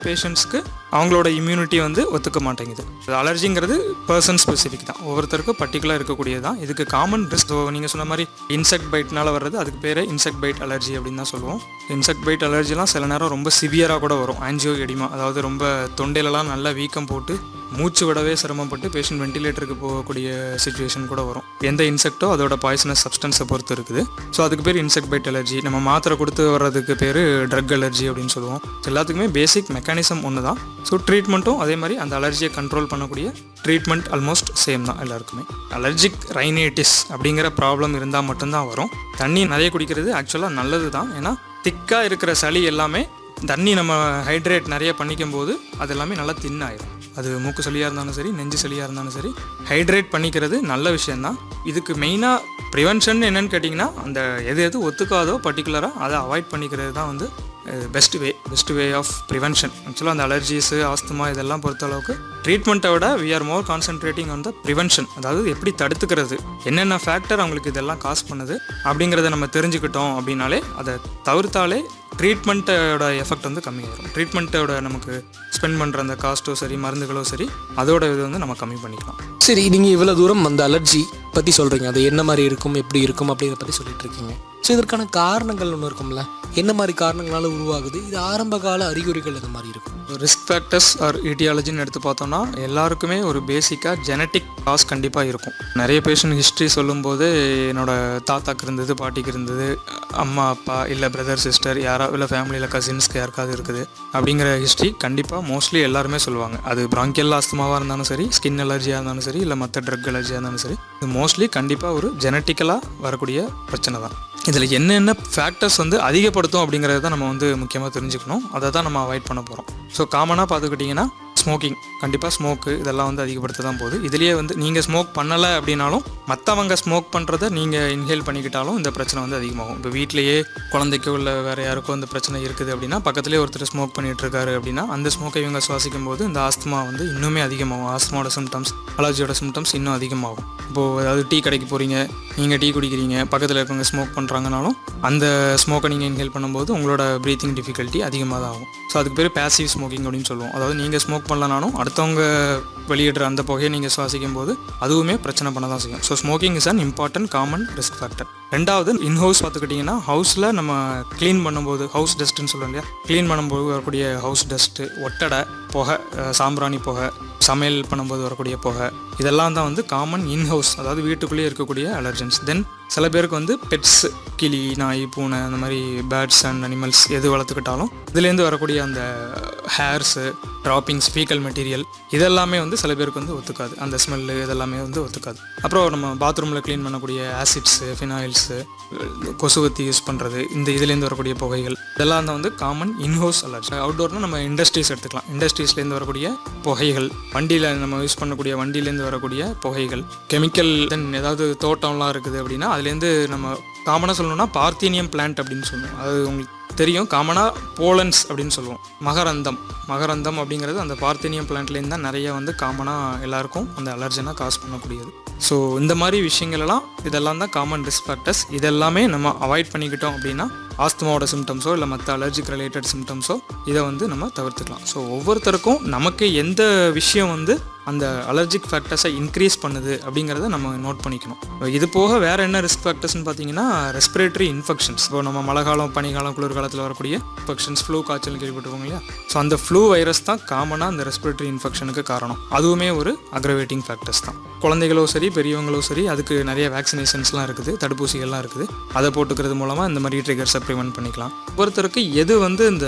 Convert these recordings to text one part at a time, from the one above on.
பேஷண்ட்ஸ்க்கு அவங்களோட இம்யூனிட்டி வந்து ஒத்துக்க மாட்டேங்குது அலர்ஜிங்கிறது பர்சன் ஸ்பெசிஃபிக் தான் ஒவ்வொருத்தருக்கும் பர்டிகுலர் இருக்கக்கூடியது தான் இதுக்கு காமன் ரிஸ்க் நீங்கள் சொன்ன மாதிரி இன்செக்ட் பைட்னால வர்றது அதுக்கு பேரே இன்செக்ட் பைட் அலர்ஜி அப்படின்னு தான் சொல்லுவோம் இன்செக்ட் பைட் அலர்ஜிலாம் சில நேரம் ரொம்ப சிவியராக கூட வரும் ஆன்ஜியோ எடிமா அதாவது ரொம்ப தொண்டையிலலாம் நல்லா வீக்கம் போட்டு மூச்சு விடவே சிரமப்பட்டு பேஷண்ட் வென்டிலேட்டருக்கு போகக்கூடிய சுச்சுவேஷன் கூட வரும் எந்த இன்செக்ட்டோ அதோட பாய்சனஸ் சப்ஸ்டன்ஸை பொறுத்து இருக்குது ஸோ அதுக்கு பேர் இன்செக்ட் பைட் அலர்ஜி நம்ம மாத்திரை கொடுத்து வர்றதுக்கு பேர் ட்ரக் அலர்ஜி அப்படின்னு சொல்லுவோம் எல்லாத்துக்குமே பேசிக் மெக்கானிசம் ஒன்று தான் ஸோ ட்ரீட்மெண்ட்டும் அதே மாதிரி அந்த அலர்ஜியை கண்ட்ரோல் பண்ணக்கூடிய ட்ரீட்மெண்ட் ஆல்மோஸ்ட் சேம் தான் எல்லாருக்குமே அலர்ஜிக் ரைனைட்டிஸ் அப்படிங்கிற ப்ராப்ளம் இருந்தால் மட்டும்தான் வரும் தண்ணி நிறைய குடிக்கிறது ஆக்சுவலாக நல்லது தான் ஏன்னா திக்காக இருக்கிற சளி எல்லாமே தண்ணி நம்ம ஹைட்ரேட் நிறைய பண்ணிக்கும் போது அது எல்லாமே நல்லா தின் ஆயிடும் அது மூக்கு சளியாக இருந்தாலும் சரி நெஞ்சு சளியாக இருந்தாலும் சரி ஹைட்ரேட் பண்ணிக்கிறது நல்ல விஷயந்தான் இதுக்கு மெயினாக ப்ரிவென்ஷன் என்னன்னு கேட்டிங்கன்னா அந்த எது எது ஒத்துக்காதோ பர்டிகுலராக அதை அவாய்ட் பண்ணிக்கிறது தான் வந்து best way best way of prevention ஆக்சுவலாக அந்த அலர்ஜிஸு ஆஸ்துமா இதெல்லாம் பொறுத்த அளவுக்கு ட்ரீட்மெண்ட்டை விட we are more concentrating on the prevention அதாவது எப்படி தடுத்துக்கிறது என்னென்ன ஃபேக்டர் அவங்களுக்கு இதெல்லாம் காஸ் பண்ணுது அப்படிங்கிறத நம்ம தெரிஞ்சுக்கிட்டோம் அப்படின்னாலே அதை தவிர்த்தாலே ட்ரீட்மெண்ட்டோட எஃபெக்ட் வந்து கம்மியாயிரும் ட்ரீட்மெண்ட்டோட நமக்கு ஸ்பெண்ட் பண்ணுற அந்த காஸ்ட்டோ சரி மருந்துகளோ சரி அதோட இது வந்து நம்ம கம்மி பண்ணிக்கலாம் சரி நீங்கள் இவ்வளோ தூரம் அந்த அலர்ஜி பற்றி சொல்கிறீங்க அது என்ன மாதிரி இருக்கும் எப்படி இருக்கும் அப்படிங்கிறத பற்றி சொல்லிட்டு இருக்கீங்க ஸோ இதற்கான காரணங்கள் ஒன்று இருக்கும்ல என்ன மாதிரி காரணங்களால உருவாகுது இது ஆரம்ப கால அறிகுறிகள் இந்த மாதிரி இருக்கும் ரிஸ்க் ஃபேக்டர்ஸ் ஆர் ஈட்டியாலஜின்னு எடுத்து பார்த்தோம்னா எல்லாருக்குமே ஒரு பேசிக்காக ஜெனட்டிக் காஸ் கண்டிப்பாக இருக்கும் நிறைய பேஷண்ட் ஹிஸ்ட்ரி சொல்லும்போது என்னோட தாத்தாக்கு இருந்தது பாட்டிக்கு இருந்தது அம்மா அப்பா இல்லை பிரதர் சிஸ்டர் யாரா இல்லை ஃபேமிலியில் கசின்ஸ்க்கு யாருக்காவது இருக்குது அப்படிங்கிற ஹிஸ்ட்ரி கண்டிப்பாக மோஸ்ட்லி எல்லாருமே சொல்லுவாங்க அது பிராங்கியல் ஆஸ்துமாவாக இருந்தாலும் சரி ஸ்கின் அலர்ஜியாக இருந்தாலும் சரி இல்லை மற்ற ட்ரக் அலர்ஜியாக இருந்தாலும் சரி இது மோஸ்ட்லி கண்டிப்பாக ஒரு ஜெனட்டிக்கலாக வரக்கூடிய பிரச்சனை தான் இதில் என்னென்ன ஃபேக்டர்ஸ் வந்து அதிகப்படுத்தும் அப்படிங்கிறத தான் நம்ம வந்து முக்கியமாக தெரிஞ்சுக்கணும் அதை தான் நம்ம அவாய்ட் பண்ண போகிறோம் ஸோ காமனாக பார்த்துக்கிட்டிங்கன்னா ஸ்மோக்கிங் கண்டிப்பாக ஸ்மோக்கு இதெல்லாம் வந்து அதிகப்படுத்த தான் போகுது இதுலேயே வந்து நீங்கள் ஸ்மோக் பண்ணலை அப்படின்னாலும் மற்றவங்க ஸ்மோக் பண்ணுறத நீங்கள் இன்ஹேல் பண்ணிக்கிட்டாலும் இந்த பிரச்சனை வந்து அதிகமாகும் இப்போ வீட்லேயே குழந்தைக்கோ இல்லை வேறு யாருக்கோ இந்த பிரச்சனை இருக்குது அப்படின்னா பக்கத்துலேயே ஒருத்தர் ஸ்மோக் பண்ணிட்டு இருக்காரு அப்படின்னா அந்த ஸ்மோக்கை இவங்க சுவாசிக்கும் போது இந்த ஆஸ்துமா வந்து இன்னுமே அதிகமாகும் ஆஸ்துமாவோட சிம்டம்ஸ் அலர்ஜியோட சிம்டம்ஸ் இன்னும் அதிகமாகும் இப்போது அதாவது டீ கடைக்கு போகிறீங்க நீங்கள் டீ குடிக்கிறீங்க பக்கத்தில் இருக்கவங்க ஸ்மோக் பண்ணுறாங்கனாலும் அந்த ஸ்மோக்கை நீங்கள் இன்ஹேல் பண்ணும்போது உங்களோட ப்ரீத்திங் டிஃபிகல்ட்டி அதிகமாக தான் ஆகும் ஸோ அதுக்கு பேர் பேசிவ் ஸ்மோக்கிங் அப்படின்னு சொல்லுவோம் அதாவது நீங்கள் ஸ்மோக் பண்ணலனாலும் அடுத்தவங்க வெளியிடுற அந்த புகையை நீங்கள் சுவாசிக்கும் போது அதுவுமே பிரச்சனை பண்ண தான் செய்யும் so smoking is an important common risk factor ரெண்டாவது இன்ஹவுஸ் பார்த்துக்கிட்டிங்கன்னா ஹவுஸில் நம்ம க்ளீன் பண்ணும்போது ஹவுஸ் டஸ்ட்டுன்னு சொல்லுவோம் இல்லையா க்ளீன் பண்ணும்போது வரக்கூடிய ஹவுஸ் டஸ்ட்டு ஒட்டடை புகை அஹ் சாம்பிராணி புகை சமையல் பண்ணும்போது வரக்கூடிய புகை இதெல்லாம் தான் வந்து காமன் இன்ஹவுஸ் அதாவது வீட்டுக்குள்ளேயே இருக்கக்கூடிய அலர்ஜன்ஸ் தென் சில பேருக்கு வந்து பெட்ஸ் கிளி நாய் பூனை அந்த மாதிரி பேர்ட்ஸ் அண்ட் அனிமல்ஸ் எது வளர்த்துக்கிட்டாலும் இதுலேருந்து வரக்கூடிய அந்த ஹேர்ஸு ட்ராப்பிங்ஸ் ஃபீக்கல் மெட்டீரியல் இதெல்லாமே வந்து சில பேருக்கு வந்து ஒத்துக்காது அந்த ஸ்மெல்லு இதெல்லாமே வந்து ஒத்துக்காது அப்புறம் நம்ம பாத்ரூமில் க்ளீன் பண்ணக்கூடிய ஆசிட்ஸு ஃபினாயில்ஸு கொசுவத்தி யூஸ் பண்ணுறது இந்த இதுலேருந்து வரக்கூடிய புகைகள் இதெல்லாம் தான் வந்து காமன் இன்ஹவுஸ் அலர்ஜி அவுட்டோர்னால் நம்ம இண்டஸ்ட்ரீஸ் எடுத்துக்கலாம் இண்டஸ்ட்ரீஸ்லேருந்து வரக்கூடிய புகைகள் வண்டியில் நம்ம யூஸ் பண்ணக்கூடிய வண்டியிலேருந்து வரக்கூடிய புகைகள் கெமிக்கல் தென் ஏதாவது தோட்டம்லாம் இருக்குது அப்படின்னா அதுலேருந்து நம்ம காமனாக சொல்லணும்னா பார்த்தீனியம் பிளான்ட் அப்படின்னு சொல்லுவோம் அது உங்களுக்கு தெரியும் காமனாக போலன்ஸ் அப்படின்னு சொல்லுவோம் மகரந்தம் மகரந்தம் அப்படிங்கிறது அந்த பார்த்தீனியம் பிளான்ட்லேருந்து தான் நிறைய வந்து காமனாக எல்லாருக்கும் அந்த அலர்ஜனை காஸ் பண்ணக்கூடியது ஸோ இந்த மாதிரி விஷயங்கள் எல்லாம் இதெல்லாம் தான் காமன் ரிஸ்க் ஃபேக்டர்ஸ் இதெல்லாமே நம்ம அவாய்ட் பண்ணிக்கிட்டோம் அப்படின்னா ஆஸ்துமாவோட சிம்டம்ஸோ இல்லை மற்ற அலர்ஜிக் ரிலேட்டட் சிம்டம்ஸோ இதை வந்து நம்ம தவிர்த்துக்கலாம் ஸோ ஒவ்வொருத்தருக்கும் நமக்கு எந்த விஷயம் வந்து அந்த அலர்ஜிக் ஃபேக்டர்ஸை இன்க்ரீஸ் பண்ணுது அப்படிங்கிறத நம்ம நோட் பண்ணிக்கணும் இது போக வேறு என்ன ரிஸ்க் ஃபேக்டர்ஸ்னு பார்த்தீங்கன்னா ரெஸ்பிரேட்டரி இன்ஃபெக்ஷன்ஸ் இப்போ நம்ம மழை காலம் பனிக்காலம் குளிர்காலத்தில் வரக்கூடிய இன்ஃபெக்ஷன்ஸ் ஃப்ளூ காய்ச்சல் கேள்விப்பட்டிருக்கோம் இல்லையா ஸோ அந்த ஃப்ளூ வைரஸ் தான் காமனாக அந்த ரெஸ்பிரேட்டரி இன்ஃபெக்ஷனுக்கு காரணம் அதுவுமே ஒரு அக்ரவேட்டிங் ஃபேக்டர்ஸ் தான் குழந்தைகளோ சரி பெரியவங்களோ சரி அதுக்கு நிறைய வேக்சினேஷன்ஸ்லாம் இருக்குது தடுப்பூசிகள்லாம் இருக்குது அதை போட்டுக்கிறது மூலமாக இந்த மாதிரி ட்ரிகர்ஸை ப்ரிவென்ட் பண்ணிக்கலாம் ஒருத்தருக்கு எது வந்து இந்த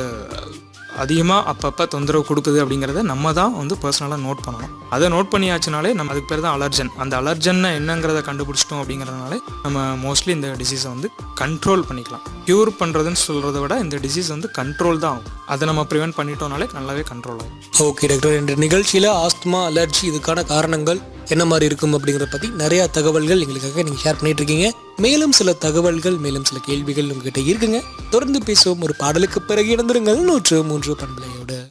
அதிகமாக அப்பப்போ தொந்தரவு கொடுக்குது அப்படிங்கிறத நம்ம தான் வந்து பர்சனலாக நோட் பண்ணணும் அதை நோட் பண்ணியாச்சுனாலே நம்ம அதுக்கு பேர் தான் அலர்ஜன் அந்த அலர்ஜன் என்னங்கிறத கண்டுபிடிச்சிட்டோம் அப்படிங்கிறதுனால நம்ம மோஸ்ட்லி இந்த டிசீஸை வந்து கண்ட்ரோல் பண்ணிக்கலாம் க்யூர் பண்ணுறதுன்னு சொல்கிறத விட இந்த டிசீஸ் வந்து கண்ட்ரோல் தான் ஆகும் அதை நம்ம ப்ரிவென்ட் பண்ணிட்டோம்னாலே நல்லாவே கண்ட்ரோல் ஆகும் ஓகே டாக்டர் இந்த நிகழ்ச்சியில் ஆஸ்துமா அலர்ஜி இதுக்கான காரணங்கள் என்ன மாதிரி இருக்கும் அப்படிங்கிறத பற்றி நிறைய தகவல்கள் எங்களுக்காக நீங்கள் ஷேர் பண்ணிட்டு இருக்கீங்க மேலும் சில தகவல்கள் மேலும் சில கேள்விகள் உங்ககிட்ட இருக்குங்க தொடர்ந்து பேசுவோம் ஒரு பாடலுக்கு பிறகு இணைந்திருங்கள் நூற்று மூன்று பண்பலையோடு